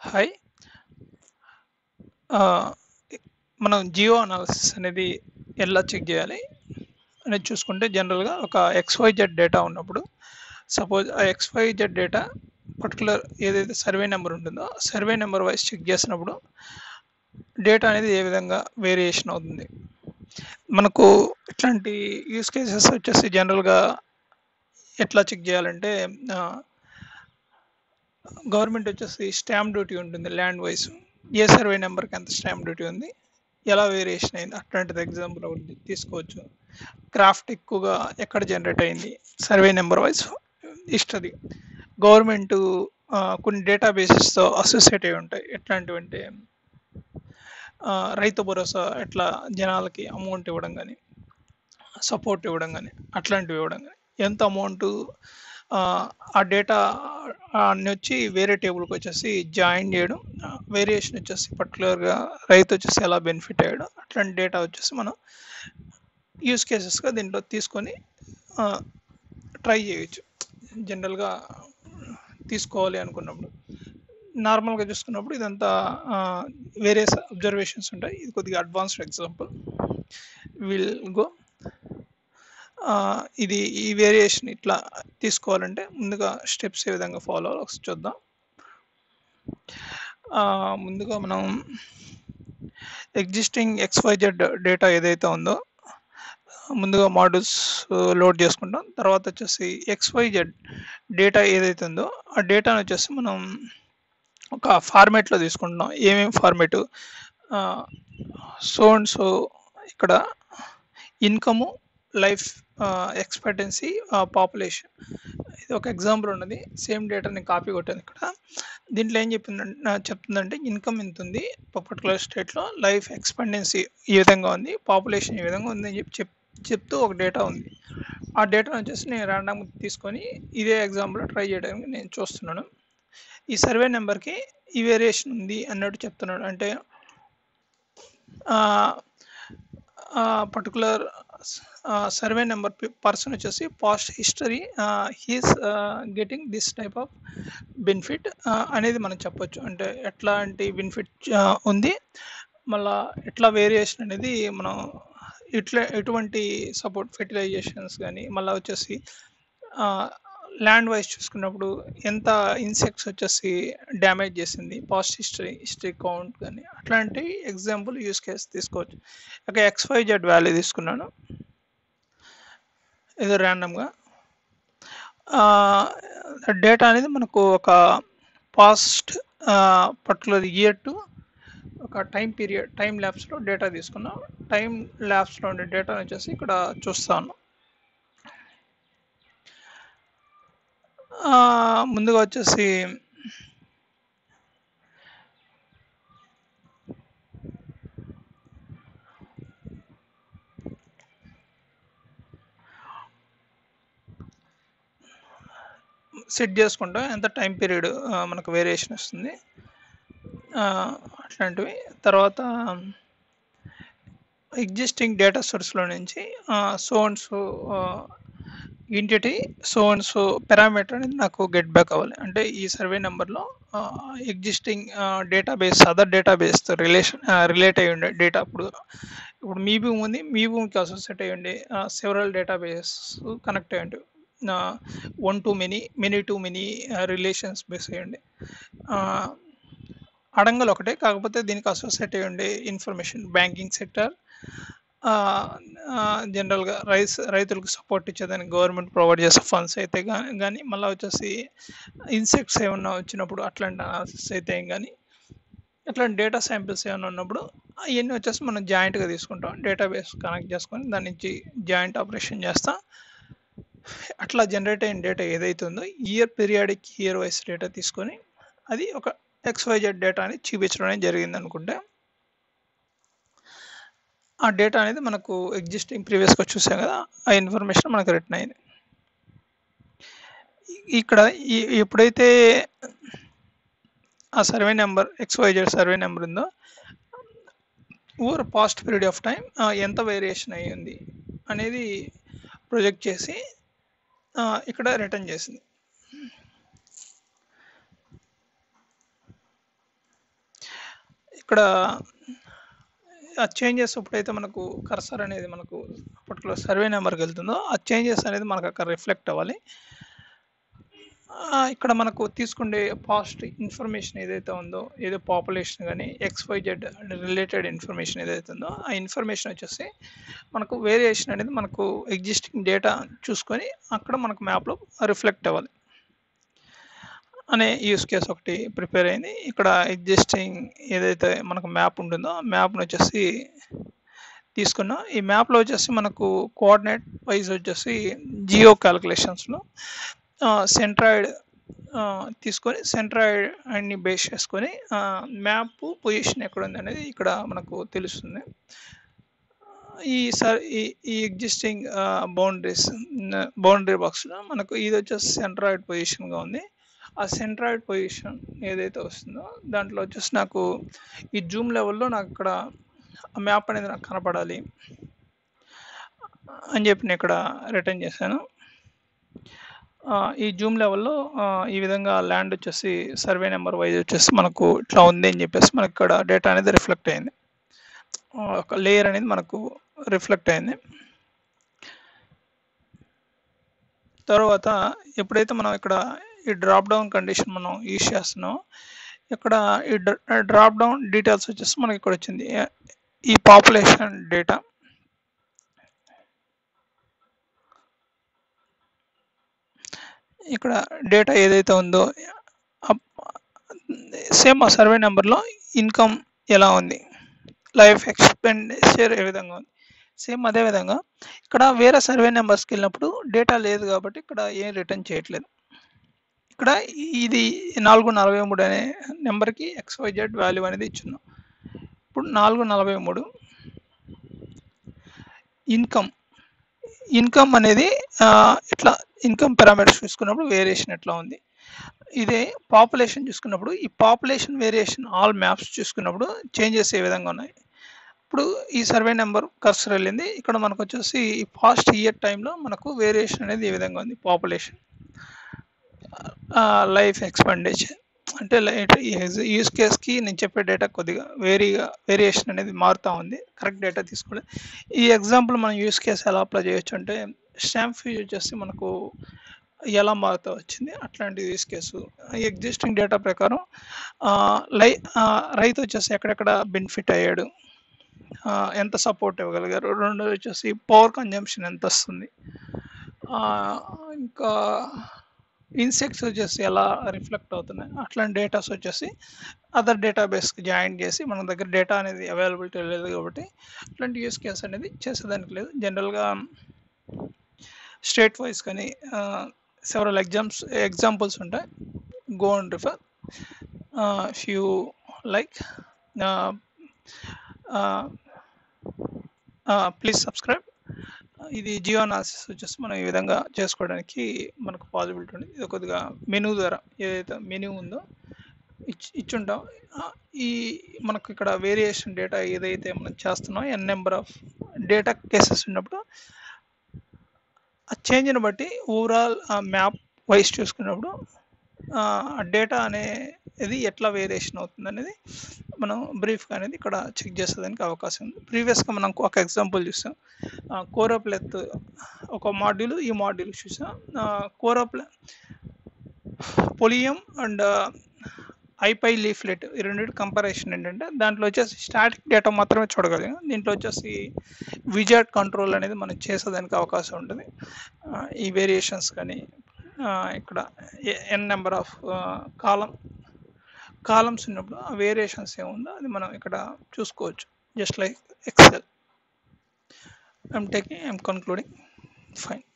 Hi. ఆహ్, మనం Jio analysis అనేది ఎలా చెక్ జేయాలి అనేది చూసుకుంటే జనరల్‌గా ఒక ఎక్స్‌వైజెడ్ డేటా ఉన్నప్పుడు సపోజ్ ఆ ఎక్స్‌వైజెడ్ డేటా పర్టిక్యులర్ ఏదైతే సర్వే నంబర్ ఉంటుందో సర్వే నంబర్ వైస్ చెక్ చేసినప్పుడు డేటా అనేది ఏ విధంగా వేరియేషన్ అవుతుంది. మనకు ఇట్లాంటి యూజ్ కేసెస్ వచ్చేసి జనరల్‌గా ఎట్లా చెక్ జేయాలంటే ఆహ్ గవర్నమెంట్ వచ్చేసి స్టాంప్ డ్యూటీ ఉంటుంది ల్యాండ్ వైస్. ఏ సర్వే నంబర్‌కి ఎంత స్టాంప్ డ్యూటీ ఉంది. ఎలా వేరియేషన్ అయింది. అట్లాంటిది ఎగ్జాంపుల్ ఒకటి తీసుకోవచ్చు. క్రాఫ్ట్ ఎక్కువగా ఎక్కడ జనరేట్ అయింది. Survey number wise history. Government ah, కొన్ని డేటాబేసెస్‌తో అసోసియేట్ అయ్యి ఉంటాయి. ఎట్లాంటివంటే ఆహ్, రైతు భరోసా ఎట్లా జనాలకి అమౌంట్ ఇవ్వడం గాని, సపోర్ట్ ఇవ్వడం గాని, అట్లాంటివి ఇవ్వడం గాని, ఎంత అమౌంటు ఆహ్, ఆ డేటా అన్నొచ్చి వేరే టేబుల్‌కొచ్చేసి జాయిన్ జేయడం. ఆహ్, వేరియేషన్ వచ్చేసి పర్టిక్యులర్‌గా రైతు వచ్చేసి ఎలా బెనిఫిట్ అయ్యాడో అట్లాంటి డేటా వచ్చేసి మనం యూజ్ కేసెస్‌గా దీంట్లో తీసుకొని ఆహ్, ట్రై జేయొచ్చు. జనరల్‌గా తీసుకోవాలి అనుకున్నప్పుడు. నార్మల్‌గా చూసుకున్నప్పుడు ఇదంతా ఆహ్, వేరియస్ అబ్జర్వేషన్స్ ఉంటాయి. ఇది కొద్దిగా అడ్వాన్స్డ్ ఎగ్జాంపుల్. Will go. ఆహ్, ఇది ఈ వేరియేషన్ ఇట్లా తీసుకోవాలంటే ముందుగా స్టెప్స్ ఏ విధంగా ఫాలో అవ్వాలో ఒకసారి చూద్దాం. ఆహ్, ముందుగా మనం ఎగ్జిస్టింగ్ ఎక్స్‌వైజెడ్ డేటా ఏదైతే ఉందో ముందుగా మాడ్యూల్స్ లోడ్ చేసుకుంటాం. తర్వాత వచ్చేసి ఎక్స్‌వైజెడ్ డేటా ఏదైతే ఉందో ఆ డేటాను వచ్చేసి మనం ఒక ఫార్మాట్‌లో తీసుకుంటున్నాం. ఏమేం format ah, so and so ఇక్కడ income, life ah, expectancy, ah, population. ఇది ఒక ఎగ్జాంపుల్ ఉన్నది. సేమ్ డేటాని కాపీ కొట్టాను ఇక్కడ. దీంట్లో ఏం చెప్పిందంటే ఆహ్, చెప్తుందంటే ఇన్‌కమ్ ఇంతుంది. పర్టిక్యులర్ స్టేట్‌లో లైఫ్ ఎక్స్‌పెక్టెన్సీ ఈ విధంగా ఉంది. పాపులేషన్ ఈ విధంగా ఉంది అని చెప్పి చెప్ చెప్తూ ఒక డేటా ఉంది. ఆ డేటాను వచ్చేసి నేను రాండమ్‌గా తీసుకొని ఇదే ఎగ్జాంపుల్‌లో ట్రై చేయడానికి నేను చూస్తున్నాను. ఈ సర్వే నంబర్‌కి ఈ వేరియేషన్ ఉంది అన్నట్టు చెప్తున్నాడు. అంటే ఆహ్, ఆహ్, పర్టిక్యులర్ స్ ఆహ్, సర్వే నంబర్ పి పర్సన్ వచ్చేసి past history ah, he is ah, getting this type of benefit ah, అనేది మనం చెప్పొచ్చు. అంటే ఎట్లాంటి బెనిఫిట్ ఆహ్, ఉంది. మళ్ళా ఎట్లా వేరియేషన్ అనేది మనం ఇట్లా ఎటువంటి సపోర్ట్ ఫెర్టిలైజేషన్స్ గాని, మళ్ళా వచ్చేసి ఆహ్, ల్యాండ్ వైస్ చూసుకున్నప్పుడు ఎంత ఇన్సెక్ట్స్ వచ్చేసి డ్యామేజ్ చేసింది. పాస్ట్ హిస్టరీ, హిస్టరీ కౌంట్ గాని అట్లాంటి ఎగ్జాంపుల్ యూజ్ కేస్ తీసుకోవచ్చు. ఒక ఎక్స్‌వైజెడ్ వాల్యూ తీసుకున్నాను. ఏదో రాండమ్‌గా. ఆహ్, డేటా అనేది మనకు ఒక past ah, particular year to ఒక టైమ్ పీరియడ్ టైమ్ ల్యాప్స్‌లో డేటా తీసుకున్నాం. టైమ్ ల్యాప్స్‌లో ఉండే డేటాను వచ్చేసి ఇక్కడ చూస్తాను. ఆహ్, ముందుగా వచ్చేసి సెట్ చేసుకుంటాం. ఎంత టైమ్ పీరియడ్ ఆహ్, మనకు వేరియేషన్ వస్తుంది. ఆహ్, అట్లాంటివి. తర్వాత ఎగ్జిస్టింగ్ డేటా సోర్స్‌లో నుంచి ah, so and so ah, entity so and so parameter అనేది నాకు గెట్ బ్యాక్ అవ్వాలి. అంటే ఈ సర్వే నంబర్‌లో ah, existing ah, database other డేటాబేస్‌తో రిలేషన్ ఆహ్, రిలేట్ అయ్యి ఉండే డేటా ఇప్పుడు ఇప్పుడు మీ భూమి ఉంది. మీ భూమికి అసోసియేట్ అయ్యి ఉండే ఆహ్, సెవెరల్ డేటాబేస్ కనెక్ట్ అయ్యి ఉంటాయి. Ah, one to many, many to many ah, relations base అయ్యి ఉండే. ఆహ్, అడంగల్ ఒకటే కాకపోతే దీనికి అసోసియేట్ అయ్యి ఉండే ఇన్ఫర్మేషన్ బ్యాంకింగ్ సెక్టార్ ఆహ్, ఆహ్, జనరల్‌గా రైస్ రైతులకు సపోర్ట్ ఇచ్చేదానికి గవర్నమెంట్ ప్రొవైడ్ చేసే ఫండ్స్ అయితే గా గాని మళ్ళా వచ్చేసి ఇన్సెక్ట్స్ ఏమన్నా వచ్చినప్పుడు అట్లాంటి అనాలిసిస్ అయితే ఏం గాని అట్లాంటి డేటా శాంపిల్స్ ఏమన్నా ఉన్నప్పుడు అయన్నీ వచ్చేసి మనం జాయింట్‌గా తీసుకుంటాం. డేటాబేస్ కనెక్ట్ చేసుకొని దాని నుంచి జాయింట్ ఆపరేషన్ చేస్తా. అట్లా జనరేట్ అయిన డేటా ఏదైతే ఉందో year periodic year wise data తీసుకొని అది ఒక ఎక్స్‌వైజెడ్ డేటా అని చూపించడం అనేది జరిగిందనుకుంటే ఆ డేటా అనేది మనకు ఎగ్జిస్టింగ్ ప్రీవియస్‌గా చూసాం కదా! ఆ ఇన్ఫర్మేషన్ మనకు రిటర్న్ అయింది. ఇక్కడ ఈ ఎప్పుడైతే ఆ survey number XYZ survey number ఉందో over past period of time ah, ఎంత వేరియేషన్ అయ్యింది అనేది ప్రొజెక్ట్ చేసి ఆహ్, ఇక్కడ రిటర్న్ చేసింది. ఇక్కడ ఆ చేంజెస్ ఎప్పుడైతే మనకు కర్సర్ అనేది మనకు పర్టికులర్ సర్వే నెంబర్కి వెళ్తుందో ఆ చేంజెస్ అనేది మనకు అక్కడ రిఫ్లెక్ట్ అవ్వాలి ఆ, ఇక్కడ మనకు తీసుకుండే పాస్ట్ ఇన్ఫర్మేషన్ ఏదైతే ఉందో ఏదో పాపులేషన్ కానీ ఎక్స్వైజెడ్ రిలేటెడ్ ఇన్ఫర్మేషన్ ఏదైతే ఉందో ఆ ఇన్ఫర్మేషన్ వచ్చేసి మనకు వేరియేషన్ అనేది మనకు ఎగ్జిస్టింగ్ డేటా చూసుకొని అక్కడ మనకు మ్యాప్లో రిఫ్లెక్ట్ అవ్వాలి అనే యూస్ కేస్ ఒకటి ప్రిపేర్ అయింది ఇక్కడ ఎగ్జిస్టింగ్ ఏదైతే మనకు మ్యాప్ ఉంటుందో ఆ మ్యాప్ను వచ్చేసి తీసుకున్నాం ఈ మ్యాప్లో వచ్చేసి మనకు కోఆర్డినేట్ వైజ్ వచ్చేసి జియో క్యాలిక్యులేషన్స్లో సెంట్రాయిడ్ తీసుకొని సెంట్రాయిడ్ అన్ని బేస్ చేసుకొని మ్యాప్ పొజిషన్ ఎక్కడ ఉంది అనేది ఇక్కడ మనకు తెలుస్తుంది ఈ సర్ ఈ ఈ ఎగ్జిస్టింగ్ బౌండరీస్ బౌండరీ బాక్స్లో మనకు ఇది వచ్చేసి సెంట్రాయిడ్ పొజిషన్గా ఉంది ఆ సెంట్రాయిడ్ పొజిషన్ ఏదైతే వస్తుందో దాంట్లో వచ్చేసి నాకు ఈ జూమ్ లెవెల్లో నాకు ఇక్కడ మ్యాప్ అనేది నాకు కనపడాలి అని చెప్పి నేను ఇక్కడ రిటర్న్ చేశాను ఆ, ఈ జూమ్ లెవెల్లో ఆ, ఈ విధంగా ల్యాండ్ వచ్చేసి సర్వే నెంబర్ వైజ్ వచ్చేసి మనకు ఇట్లా ఉంది అని చెప్పేసి మనకి ఇక్కడ డేటా అనేది రిఫ్లెక్ట్ అయింది ఆ, ఒక లేయర్ అనేది మనకు రిఫ్లెక్ట్ అయింది తర్వాత ఎప్పుడైతే మనం ఇక్కడ ఈ డ్రాప్ డౌన్ కండిషన్ మనం యూజ్ చేస్తున్నాం ఇక్కడ ఈ డ్రాప్ డౌన్ డీటెయిల్స్ వచ్చేసి మనకి ఇక్కడ వచ్చింది ఈ పాపులేషన్ డేటా ఇక్కడ డేటా ఏదైతే ఉందో సేమ్ ఆ సర్వే నెంబర్లో ఇన్కమ్ ఎలా ఉంది లైఫ్ ఎక్స్పెండిచర్ ఏ విధంగా ఉంది సేమ్ అదే విధంగా ఇక్కడ వేరే సర్వే నెంబర్స్కి వెళ్ళినప్పుడు డేటా లేదు కాబట్టి ఇక్కడ ఏం రిటర్న్ చేయట్లేదు ఇక్కడ ఇది నాలుగు నలభై మూడు అనే నెంబర్కి ఎక్స్వైజెడ్ వాల్యూ అనేది ఇచ్చున్నాం ఇప్పుడు నాలుగు నలభై మూడు ఇన్కమ్ ఇన్కమ్ అనేది ఆ, ఇట్లా ఇన్కమ్ పారామీటర్స్ చూసుకున్నప్పుడు వేరియేషన్ ఎట్లా ఉంది ఇదే పాపులేషన్ చూసుకున్నప్పుడు ఈ పాపులేషన్ వేరియేషన్ ఆల్ మ్యాప్స్ చూసుకున్నప్పుడు చేంజెస్ ఏ విధంగా ఉన్నాయి ఇప్పుడు ఈ సర్వే నెంబర్ కర్సర్ వెళ్ళింది ఇక్కడ మనకు వచ్చేసి ఈ ఫాస్ట్ ఇయర్ టైంలో మనకు వేరియేషన్ అనేది ఏ విధంగా ఉంది పాపులేషన్ లైఫ్ ఎక్స్పెండిచర్ అంటే యూస్ కేస్కి నేను చెప్పే డేటా కొద్దిగా వేరీగా వేరియేషన్ అనేది మారుతూ ఉంది కరెక్ట్ డేటా తీసుకోలేదు ఈ ఎగ్జాంపుల్ మనం యూస్ కేస్ ఎలా అప్లై చేయొచ్చు అంటే స్టాంప్ ఫీజ్ వచ్చేసి మనకు ఎలా మారుతూ వచ్చింది అట్లాంటి యూస్ కేసు ఎగ్జిస్టింగ్ డేటా ప్రకారం ఆ, లై ఆ, రైతు వచ్చేసి ఎక్కడెక్కడ బెనిఫిట్ అయ్యాడు ఆ, ఎంత సపోర్ట్ ఇవ్వగలిగారు రెండోది వచ్చేసి పవర్ కన్జంప్షన్ ఎంత వస్తుంది ఆ, ఇంకా ఇన్సెక్ట్స్ వచ్చేసి ఎలా రిఫ్లెక్ట్ అవుతున్నాయి అట్లాంటి డేటాస్ వచ్చేసి అదర్ డేటాబేస్కి జాయిన్ చేసి మన దగ్గర డేటా అనేది అవైలబిలిటీ లేదు కాబట్టి అట్లాంటి యూస్ కేస్ అనేది చేసేదానికి లేదు జనరల్గా స్టేట్ వైజ్ కానీ సెవరల్ ఎగ్జామ్స్ ఎగ్జాంపుల్స్ ఉంటాయి go and refer few like please subscribe ఇది జియో అనాలిసిస్ వచ్చేసి మనం ఈ విధంగా చేసుకోవడానికి మనకు పాసిబిలిటీ ఉంది ఇది కొద్దిగా మెనూ ద్వారా ఏదైతే మెనూ ఉందో ఇచ్చి ఇచ్చుంటాం ఆ, ఈ మనకు ఇక్కడ వేరియేషన్ డేటా ఏదైతే మనం చేస్తున్నామో N number of data cases ఉన్నప్పుడు ఆ చేంజ్ని బట్టి ఓవరాల్ మ్యాప్ వైస్ చూసుకున్నప్పుడు ఆ డేటా అనేది ఎట్లా వేరియేషన్ అవుతుంది అనేది మనం బ్రీఫ్గా అనేది ఇక్కడ చెక్ చేసేదానికి అవకాశం ఉంది ప్రీవియస్గా మనం ఒక ఎగ్జాంపుల్ చూసాం కోరప్లెత్ ఒక మాడ్యూల్ ఈ మాడ్యూల్ చూసాం కోరప్లె పొలియం అండ్ ఐపై లీఫ్లెట్ ఈ రెండింటి కంపారిజన్ ఏంటంటే దాంట్లో వచ్చేసి స్టాటిక్ డేటా మాత్రమే చూడగలిగాం దీంట్లో వచ్చేసి విజార్డ్ కంట్రోల్ అనేది మనం చేసేదానికి అవకాశం ఉంటుంది ఆ, ఈ వేరియేషన్స్ కానీ ఆ, ఇక్కడ N number of column columns ఉన్నప్పుడు ఆ వేరియేషన్స్ ఏముందో అది మనం ఇక్కడ చూసుకోవచ్చు just like Excel I'm taking I'm concluding fine